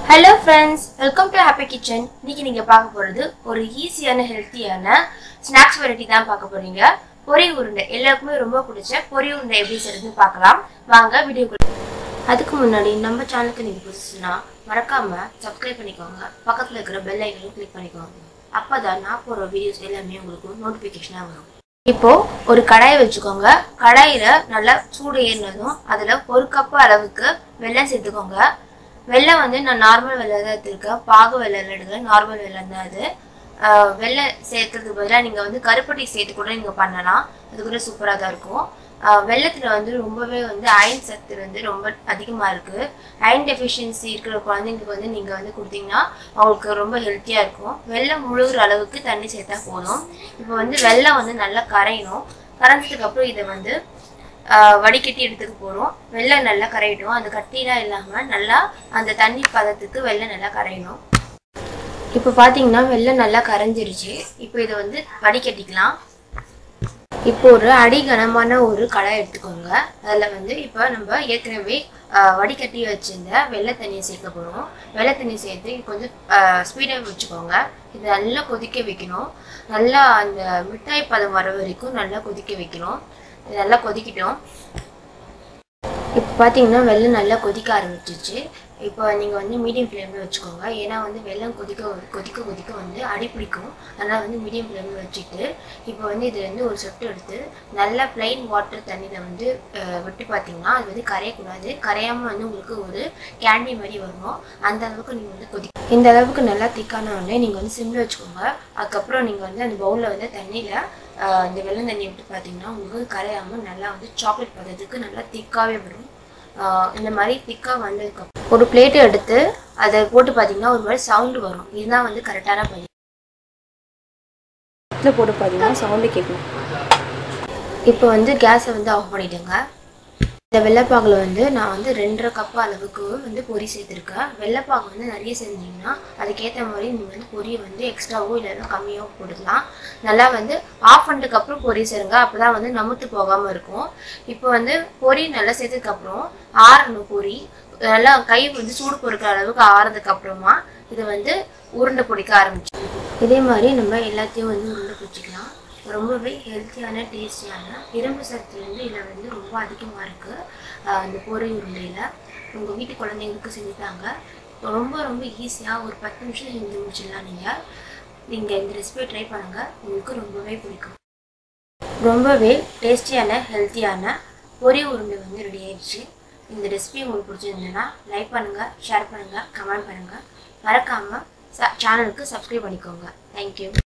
hello friends welcome to happy kitchen இன்னைக்கு நீங்கள் பார்க்க போகிறது ஒரு ஈஸியான ஹெல்த்தியான ஸ்நாக்ஸ் வெரைட்டி தான் பார்க்க போறீங்க பொரி உருண்டை எல்லாருக்குமே ரொம்ப பிடிச்ச பொரி உருண்டை எப்படி செய்யறதுன்னு பார்க்கலாம் வாங்க வீடியோ அதுக்கு முன்னாடி நம்ம சேனலுக்கு நீங்கள் புதுசுனா மறக்காம சப்ஸ்கிரைப் பண்ணிக்கோங்க பக்கத்தில் இருக்கிற பெல் ஐக்கனையும் கிளிக் பண்ணிக்கோங்க அப்பதான் நான் போடுற வீடியோஸ் எல்லாமே உங்களுக்கு நோட்டிஃபிகேஷனாக வரும் இப்போ ஒரு கடாயை வச்சுக்கோங்க கடாயில நல்லா சூடு ஏறினதும் அதுல ஒரு கப் அளவுக்கு வெல்லம் சேர்த்துக்கோங்க வெல்லம் வந்து நான் நார்மல் வெல்லம் தான் எடுத்திருக்கேன் பாகு வெல்லம் எடுக்கல நார்மல் வெல்லம் தான் அது ஆஹ் வெல்லம் சேர்க்கறதுக்கு பதிலாக நீங்கள் வந்து கருப்பட்டி சேர்த்து கூட நீங்கள் பண்ணலாம் அது கூட சூப்பராக தான் இருக்கும் ஆஹ் வெல்லத்துல வந்து ரொம்பவே வந்து அயன் சத்து வந்து ரொம்ப அதிகமாக இருக்குது அயன் டெஃபிஷியன்சி இருக்கிற குழந்தைங்களுக்கு வந்து நீங்கள் வந்து கொடுத்தீங்கன்னா அவங்களுக்கு ரொம்ப ஹெல்த்தியாக இருக்கும் வெல்லம் முழுகிற அளவுக்கு தண்ணி சேர்த்தா போதும் இப்போ வந்து வெல்லம் வந்து நல்லா கரையணும் கரைஞ்சதுக்கு அப்புறம் இதை வந்து ஆஹ் வடிகட்டி எடுத்துக்க போகிறோம் வெல்லம் நல்லா கரையட்டும் அந்த கட்டிலாம் இல்லாமல் நல்லா அந்த தண்ணி பதத்துக்கு வெல்லம் நல்லா கரையணும் இப்போ பார்த்தீங்கன்னா வெல்லம் நல்லா கரைஞ்சிருச்சு இப்போ இதை வந்து வடிகட்டிக்கலாம் இப்போ ஒரு அடிகனமான ஒரு கடாய் எடுத்துக்கோங்க அதில் வந்து இப்போ நம்ம ஏற்கனவே ஆஹ், வடிகட்டி வச்சிருந்த வெள்ளை தண்ணியை சேர்க்க போகிறோம் வெள்ளை தண்ணி சேர்த்து இது கொஞ்சம் ஸ்பீடாக வச்சுக்கோங்க இது நல்லா கொதிக்க வைக்கணும் நல்லா அந்த மிட்டாய் பதம் வர வரைக்கும் நல்லா கொதிக்க வைக்கணும் இது நல்லா கொதிக்கட்டும் இப்போ பார்த்தீங்கன்னா வெள்ளம் நல்லா கொதிக்க ஆரம்பிச்சிச்சு இப்போ நீங்கள் வந்து மீடியம் ஃப்ளேமில் வச்சுக்கோங்க ஏன்னா வந்து வெள்ளம் கொதிக்க கொதிக்க கொதிக்க வந்து அடி பிடிக்கும் அதனால் வந்து மீடியம் ஃப்ளேமில் வச்சுட்டு இப்போ வந்து இது வந்து ஒரு சொட்டு எடுத்து நல்லா ப்ளைன் வாட்டர் தண்ணியில் வந்து அஹ், விட்டு பார்த்தீங்கன்னா அது வந்து கரையக்கூடாது கரையாமல் வந்து உங்களுக்கு ஒரு கேண்டி மாதிரி வரணும் அந்த அளவுக்கு நீங்கள் வந்து கொதி இந்த அளவுக்கு நல்லா திக்கான உடனே நீங்கள் வந்து சிம்மில் வச்சுக்கோங்க அதுக்கப்புறம் நீங்கள் வந்து அந்த பவுலில் வந்து தண்ணியில் இந்த வெள்ளம் தண்ணி விட்டு பார்த்தீங்கன்னா உங்களுக்கு கரையாமல் நல்லா வந்து சாக்லேட் பதத்துக்கு நல்லா திக்காகவே வரும் ஆஹ் இந்த மாதிரி திக்காக வந்ததுக்கப்புறம் ஒரு பிளேட்டு எடுத்து அதை போட்டு பார்த்தீங்கன்னா ஒரு மாதிரி சவுண்டு வரும் இதுதான் வந்து கரெக்டான பதி இதில் போட்டு பார்த்தீங்கன்னா சவுண்டு கேட்கும் இப்போ வந்து கேஸை வந்து ஆஃப் பண்ணிடுங்க இந்த வெள்ளைப்பாகில் வந்து நான் வந்து ரெண்டரை கப் அளவுக்கு வந்து பொரி சேர்த்துருக்கேன் வெள்ளைப்பாகு வந்து நிறைய செஞ்சீங்கன்னா அதுக்கேற்ற மாதிரி நீங்கள் வந்து பொரியை வந்து எக்ஸ்ட்ராவோ இல்லைன்னா கம்மியாகவோ போட்டுக்கலாம் நல்லா வந்து ஆஃப் பண்ணிட்டுக்கு அப்புறம் பொரி சேருங்க அப்போ தான் வந்து நமுத்து போகாமல் இருக்கும் இப்போ வந்து பொரி நல்லா சேர்த்ததுக்கப்புறம் ஆறணும் பொரி நல்லா கை வந்து சூடு பொறுக்கிற அளவுக்கு ஆறதுக்கு அப்புறமா இதை வந்து உருண்டை பிடிக்க ஆரம்பிச்சு இதே மாதிரி நம்ம எல்லாத்தையும் வந்து உருண்டை பிடிச்சிக்கலாம் ரொம்பவே ஹெல்த்தியான டேஸ்டியான இரும்பு சத்து வந்து இதில் வந்து ரொம்ப அதிகமாக இருக்குது அந்த பொரி உருண்டையில் உங்கள் வீட்டு குழந்தைங்களுக்கு செஞ்சுட்டாங்க ரொம்ப ரொம்ப ஈஸியாக ஒரு பத்து நிமிஷம் செஞ்சு முடிச்சிடலாம் நீங்கள் நீங்கள் இந்த ரெசிபியை ட்ரை பண்ணுங்கள் உங்களுக்கு ரொம்பவே பிடிக்கும் ரொம்பவே டேஸ்டியான ஹெல்த்தியான பொரி உருண்டை வந்து ரெடி ஆயிடுச்சு இந்த ரெசிபி உங்களுக்கு பிடிச்சிருந்ததுன்னா லைக் பண்ணுங்கள் ஷேர் பண்ணுங்கள் கமெண்ட் பண்ணுங்கள் மறக்காமல் சேனலுக்கு சப்ஸ்கிரைப் பண்ணிக்கோங்க தேங்க்யூ